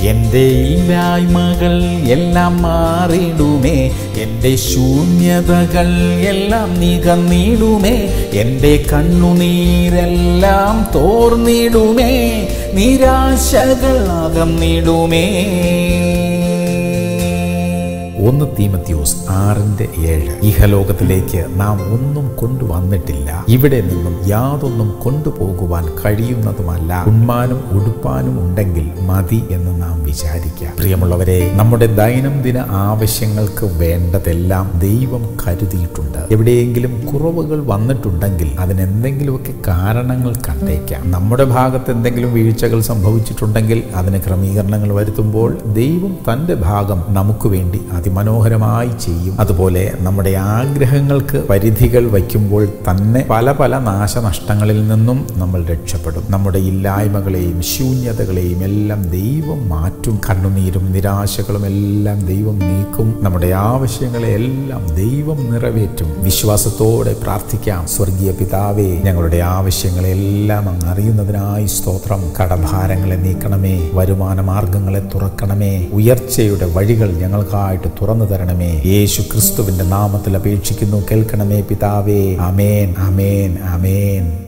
എൻ്റെ ഇല്ലായ്മകൾ എല്ലാം മാറിടുമേ എൻ്റെ ശൂന്യതകൾ എല്ലാം നികന്നിടുമേ എൻ്റെ കണ്ണുനീരെല്ലാം തോർന്നിടുമേ നിരാശകൾ അകന്നിടുമേ ഒന്ന് തീമത്യോസ് ആറിന്റെ ഏഴ് ഇഹലോകത്തിലേക്ക് നാം ഒന്നും കൊണ്ടുവന്നിട്ടില്ല ഇവിടെ നിന്നും യാതൊന്നും കൊണ്ടുപോകുവാൻ കഴിയുന്നതുമല്ല ഉണ്മാനും ഉടുപ്പാനും ഉണ്ടെങ്കിൽ മതി എന്ന് നാം വിചാരിക്കാം പ്രിയമുള്ളവരെ നമ്മുടെ ദൈനംദിന ആവശ്യങ്ങൾക്ക് വേണ്ടതെല്ലാം ദൈവം കരുതിയിട്ടുണ്ട് എവിടെയെങ്കിലും കുറവുകൾ വന്നിട്ടുണ്ടെങ്കിൽ അതിനെന്തെങ്കിലുമൊക്കെ കാരണങ്ങൾ കണ്ടേക്കാം നമ്മുടെ ഭാഗത്ത് എന്തെങ്കിലും വീഴ്ചകൾ സംഭവിച്ചിട്ടുണ്ടെങ്കിൽ അതിന് ക്രമീകരണങ്ങൾ വരുത്തുമ്പോൾ ദൈവം തൻ്റെ ഭാഗം നമുക്ക് വേണ്ടി അതിമനോഹരമായി ചെയ്യും അതുപോലെ നമ്മുടെ ആഗ്രഹങ്ങൾക്ക് പരിധികൾ വയ്ക്കുമ്പോൾ തന്നെ പല പല നാശനഷ്ടങ്ങളിൽ നിന്നും നമ്മൾ രക്ഷപ്പെടും നമ്മുടെ ഇല്ലായ്മകളെയും ശൂന്യതകളെയും എല്ലാം ദൈവം മാറ്റും കണ്ണുനീരും നിരാശകളും എല്ലാം ദൈവം നീക്കും നമ്മുടെ ആവശ്യങ്ങളെ എല്ലാം ദൈവം നിറവേറ്റും വിശ്വാസത്തോടെ പ്രാർത്ഥിക്കാം സ്വർഗീയ പിതാവേ ഞങ്ങളുടെ ആവശ്യങ്ങളെല്ലാം അങ്ങ് അറിയുന്നതിനായി സ്തോത്രം കടഭാരങ്ങളെ നീക്കണമേ വരുമാന മാർഗങ്ങളെ തുറക്കണമേ ഉയർച്ചയുടെ വഴികൾ ഞങ്ങൾക്കായിട്ട് തുറന്നു തരണമേ യേശു ക്രിസ്തുവിന്റെ നാമത്തിൽ അപേക്ഷിക്കുന്നു കേൾക്കണമേ പിതാവേ അമേൻ അമേൻ അമേൻ